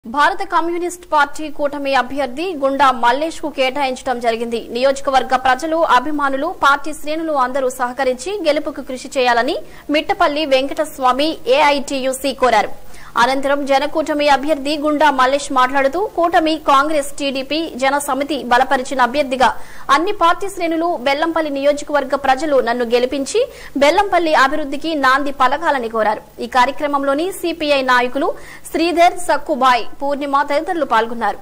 భారత communist party కూటమి అభ్యర్థి గుండా మల్లేష్ కు కేటాయించడం జరిగింది నియోజకవర్గ ప్రజలు అభిమానులు పార్టీ శ్రేణులు అందరూ సహకరించి గెలుపుకు కృషి చేయాలని మిట్టపల్లి వెంకటస్వామి ఏఐటియుసి కోరారు అనంతరం జనకూటమి అభ్యర్థి గుండా మల్లేష్ మాట్లాడుతూ కూటమి కాంగ్రెస్ టీడీపీ జన సమితి బలపరిచిన అభ్యర్థిగా అన్ని పార్టీ శ్రేణులు బెల్లంపల్లి నియోజకవర్గ ప్రజలు నన్ను గెలిపించి బెల్లంపల్లి అభివృద్ధికి నాంది పలకాలని కోరారు ఈ కార్యక్రమంలోని సిపిఐ నాయకులు శ్రీధర్ సక్కుబాయ్ పూర్ణిమ తదితరులు పాల్గొన్నారు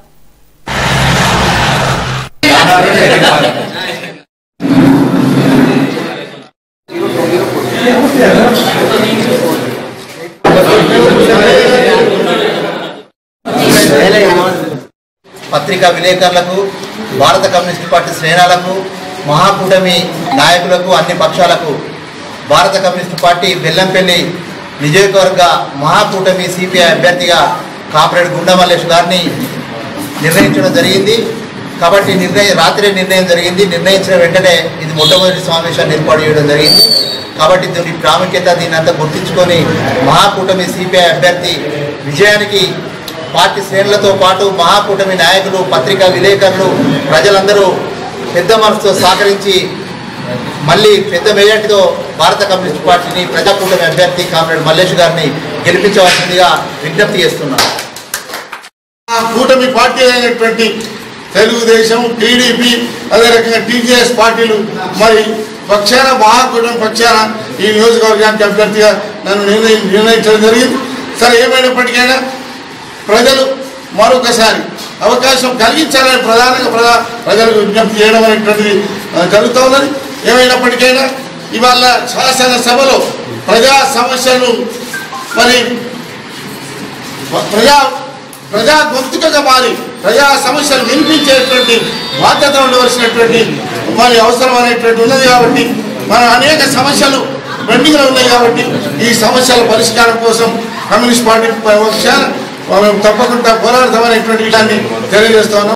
పత్రికా విలేకరులకు భారత కమ్యూనిస్ట్ పార్టీ శ్రేణులకు మహాకూటమి నాయకులకు అన్ని పక్షాలకు భారత కమ్యూనిస్ట్ పార్టీ బెల్లంపల్లి నియోజకవర్గ మహాకూటమి సిపిఐ అభ్యర్థిగా కామ్రేడ్ గుండమల్లేష్ గారిని నిర్ణయించడం జరిగింది కాబట్టి నిర్ణయం రాత్రి నిర్ణయం జరిగింది నిర్ణయించిన వెంటనే ఇది మొట్టమొదటి సమావేశాన్ని ఏర్పాటు చేయడం జరిగింది కాబట్టి దీని ప్రాముఖ్యత దీన్ని అంతా గుర్తించుకొని మహాకూటమి సిపిఐ అభ్యర్థి విజయానికి పార్టీ శ్రేణులతో పాటు మహాకూటమి నాయకులు పత్రికా విలేకరులు ప్రజలందరూ పెద్ద మనసుతో సహకరించి మళ్ళీ పెద్ద మెజార్టీతో భారత కమ్యూనిస్ట్ పార్టీని ప్రజాకూటమి అభ్యర్థి కామ్రేడ్ మల్లేష్ గారిని గెలిపించవలసిందిగా విజ్ఞప్తి చేస్తున్నాను ఆ కూటమి పార్టీ అయినటువంటి తెలుగుదేశం టీడీపీ అదే రకంగా టీజేఎస్ పార్టీలు మరి పక్షాన మహాకూటమి పక్షాన ఈ నియోజకవర్గానికి అభ్యర్థిగా నన్ను నిర్ణయి నిర్ణయించడం జరిగింది సరే ఏమైనప్పటికైనా ప్రజలు మరొకసారి అవకాశం కలిగించాలని ప్రధానంగా ప్రధా ప్రజలకు విజ్ఞప్తి చేయడం అనేటువంటిది ఆ, జరుగుతూ ఉన్నది ఏమైనప్పటికైనా ఇవాళ శాసనసభలో ప్రజా సమస్యలు మరి ప్రజా ప్రజా గొంతుకగా మారి ప్రజా సమస్యలు వినిపించేటువంటి బాధ్యత ఉండవలసినటువంటి మరి అవసరం అనేటువంటి ఉన్నది కాబట్టి మన అనేక సమస్యలు పెండింగ్లో ఉన్నాయి కాబట్టి ఈ సమస్యల పరిష్కారం కోసం కమ్యూనిస్ట్ పార్టీ పక్షాన మనం తప్పకుండా పోరాడతామనేటువంటి విషయాన్ని తెలియజేస్తా ఉన్నాం